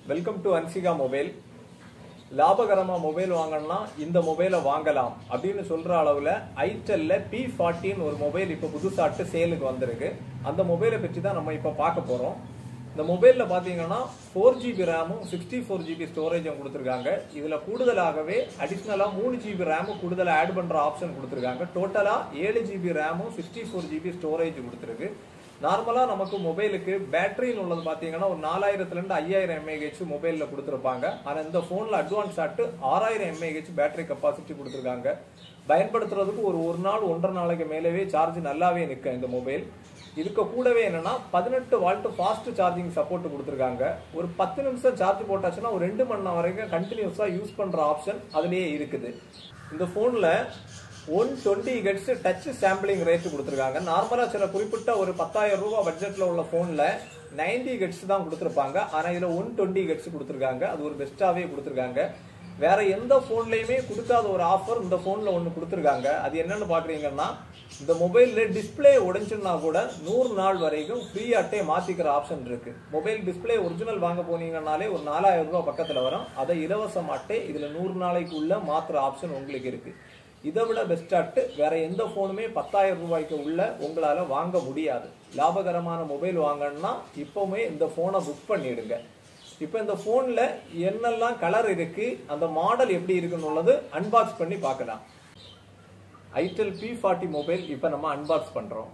welcome to Anshika mobile லாபகரமா mobile வாங்கணும்னா இந்த மொபைலை வாங்கலாம் அப்படின்னு சொல்ற அளவுல ஐட்டல்ல பி ஃபார்ட்டின்னு ஒரு மொபைல் இப்ப புதுசாட்டு சேலுக்கு வந்திருக்கு அந்த மொபைலை பற்றி தான் நம்ம இப்ப பார்க்க போறோம் இந்த மொபைல்ல பாத்தீங்கன்னா ஃபோர் ஜிபி ரேமும் சிக்ஸ்டி ஃபோர் ஜிபி ஸ்டோரேஜும் கொடுத்துருக்காங்க இதுல கூடுதலாகவே அடிஷ்னலா மூணு ஜிபி ரேமும் கூடுதலா ஆட் பண்ற ஆப்ஷன் கொடுத்துருக்காங்க டோட்டலா ஏழு ஜிபி ரேமும் சிக்ஸ்டி ஃபோர் ஜிபி ஸ்டோரேஜ் கொடுத்துருக்கு நார்மலா நமக்கு மொபைலுக்கு பேட்டரின்னு உள்ளது பாத்தீங்கன்னா ஒரு நாலாயிரத்துல இருந்து ஐயாயிரம் எம்ஏஹெச் மொபைல்ல கொடுத்துருப்பாங்க ஆனா இந்த போன்ல அட்வான்ஸ் ஆட்டு ஆறாயிரம் எம்ஏஹெச் பேட்டரி கெப்பாசிட்டி கொடுத்துருக்காங்க பயன்படுத்துறதுக்கு ஒரு ஒரு நாள் ஒன்றரை நாளைக்கு மேலவே சார்ஜ் நல்லாவே நிற்கும் இந்த மொபைல் இதுக்கு கூடவே என்னன்னா பதினெட்டு வால்ட் ஃபாஸ்ட் சார்ஜிங் சப்போர்ட் கொடுத்துருக்காங்க ஒரு பத்து நிமிஷம் சார்ஜ் போட்டாச்சுன்னா ஒரு ரெண்டு மணி நேரம் வரைக்கும் கண்டினியூஸா யூஸ் பண்ற ஆப்ஷன் அதுலயே இருக்குது இந்த போன்ல one twenty hertz touch sampling rate கொடுத்துருக்காங்க நார்மலா சில குறிப்பிட்ட ஒரு பத்தாயிரம் ரூபாய் பட்ஜெட்ல உள்ள போன்ல நைன்டி ஹெட்ஸ் தான் கொடுத்துருப்பாங்க ஆனா இதுல ஒன் டுவெண்ட்டி ஹெட்ஸ் கொடுத்துருக்காங்க அது ஒரு பெஸ்ட்டாவே கொடுத்துருக்காங்க வேற எந்த போன்லயுமே கொடுக்காத ஒரு ஆஃபர் இந்த போன்ல ஒன்னு கொடுத்துருக்காங்க அது என்னன்னு பாக்குறீங்கன்னா இந்த மொபைல்ல டிஸ்பிளே உடைஞ்சுன்னா கூட நூறு நாள் வரைக்கும் ஃப்ரீயாட்டே மாத்திக்கிற ஆப்ஷன் இருக்கு மொபைல் டிஸ்பிளே ஒரிஜினல் வாங்க போனீங்கன்னாலே ஒரு நாலாயிரம் ரூபாய் பக்கத்துல வரும் அதை இலவசமாட்டே இதுல நூறு நாளைக்குள்ள மாத்துற ஆப்ஷன் உங்களுக்கு இருக்கு இதை விட பெஸ்டாட்டு வேற எந்த போனுமே பத்தாயிரம் ரூபாய்க்கு உள்ள உங்களால வாங்க முடியாது லாபகரமான மொபைல் வாங்கணும்னா இப்பவுமே இந்த போனை புக் பண்ணிடுங்க இப்போ இந்த போன்ல என்னெல்லாம் கலர் இருக்கு அந்த மாடல் எப்படி இருக்குன்னு உள்ளது அன்பாக்ஸ் பண்ணி பார்க்கலாம் ஐட்டல் பி ஃபார்ட்டி மொபைல் இப்போ நம்ம அன்பாக்ஸ் பண்றோம்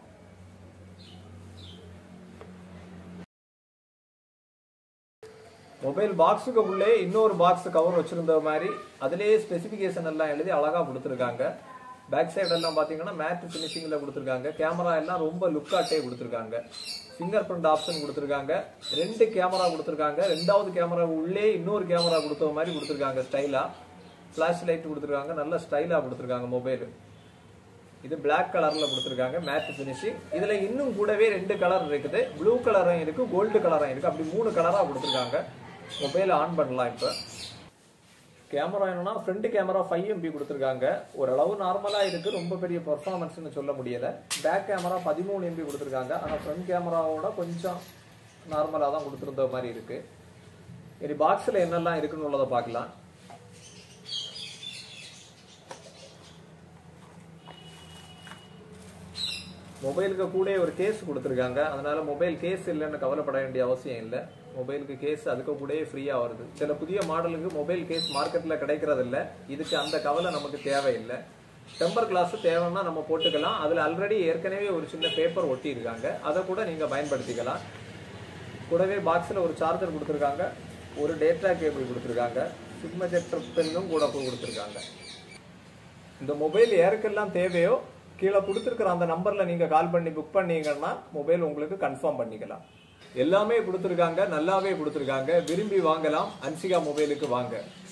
மொபைல் பாக்ஸுக்கு உள்ளே இன்னொரு பாக்ஸ் கவர் வச்சிருந்த மாதிரி அதுலயே ஸ்பெசிபிகேஷன் எல்லாம் எழுதி அழகா கொடுத்துருக்காங்க பேக் சைடு எல்லாம் பாத்தீங்கன்னா மேட் பினிஷிங்ல கொடுத்துருக்காங்க கேமரா எல்லாம் ரொம்ப லுக்காட்டே கொடுத்துருக்காங்க ஃபிங்கர் பிரிண்ட் ஆப்ஷன் கொடுத்துருக்காங்க ரெண்டு கேமரா கொடுத்துருக்காங்க ரெண்டாவது கேமரா உள்ளே இன்னொரு கேமரா கொடுத்த மாதிரி கொடுத்துருக்காங்க ஸ்டைலா ஃபிளாஷ் லைட் கொடுத்துருக்காங்க நல்ல ஸ்டைலா கொடுத்துருக்காங்க மொபைல் இது பிளாக் கலர்ல கொடுத்துருக்காங்க மேட் பினிஷிங் இதுல இன்னும் கூடவே ரெண்டு கலர் இருக்குது ப்ளூ கலரும் இருக்கு கோல்டு கலரும் இருக்கு அப்படி மூணு கலரா கொடுத்துருக்காங்க மொபைல் ஆன் பண்ணலாம் இப்போ கேமரா என்னன்னா ஃப்ரண்ட் கேமரா ஃபைவ் எம்பி கொடுத்துருக்காங்க ஓரளவு நார்மலா இருக்கு ரொம்ப பெரிய பெர்ஃபார்மன்ஸ்னு சொல்ல முடியல பேக் கேமரா பதிமூணு எம்பி கொடுத்துருக்காங்க ஆனா ஃப்ரண்ட் கேமராவோட கொஞ்சம் நார்மலா தான் கொடுத்துருந்த மாதிரி இருக்கு இனி பாக்ஸ்ல என்னெல்லாம் இருக்குன்னு உள்ளதை பார்க்கலாம் மொபைலுக்கு கூட ஒரு கேஸ் கொடுத்துருக்காங்க அதனால மொபைல் கேஸ் இல்லைன்னு கவலைப்பட வேண்டிய அவசியம் இல்லை மொபைலுக்கு கேஸ் அதுக்கு கூடயே ஃப்ரீயா வருது சில புதிய மாடலுக்கு மொபைல் கேஸ் மார்க்கெட்ல கிடைக்கிறது இல்ல இதுக்கு அந்த கவலை நமக்கு தேவையில்லை டெம்பர் கிளாஸ் தேவைன்னா நம்ம போட்டுக்கலாம் அதுல ஆல்ரெடி ஏற்கனவே ஒரு சின்ன பேப்பர் ஒட்டி இருக்காங்க அதை கூட நீங்க பயன்படுத்திக்கலாம் கூடவே பாக்ஸ்ல ஒரு சார்ஜர் கொடுத்துருக்காங்க ஒரு டேட்டா கேபிள் கொடுத்துருக்காங்க சிக்னேச்சர் பென்னும் கூட கொடுத்துருக்காங்க இந்த மொபைல் யாருக்கெல்லாம் தேவையோ கீழே கொடுத்துருக்கிற அந்த நம்பர்ல நீங்க கால் பண்ணி புக் பண்ணீங்கன்னா மொபைல் உங்களுக்கு கன்ஃபார்ம் பண்ணிக்கலாம் எல்லாமே கொடுத்துருக்காங்க நல்லாவே கொடுத்துருக்காங்க விரும்பி வாங்கலாம் அன்சிகா மொபைலுக்கு வாங்க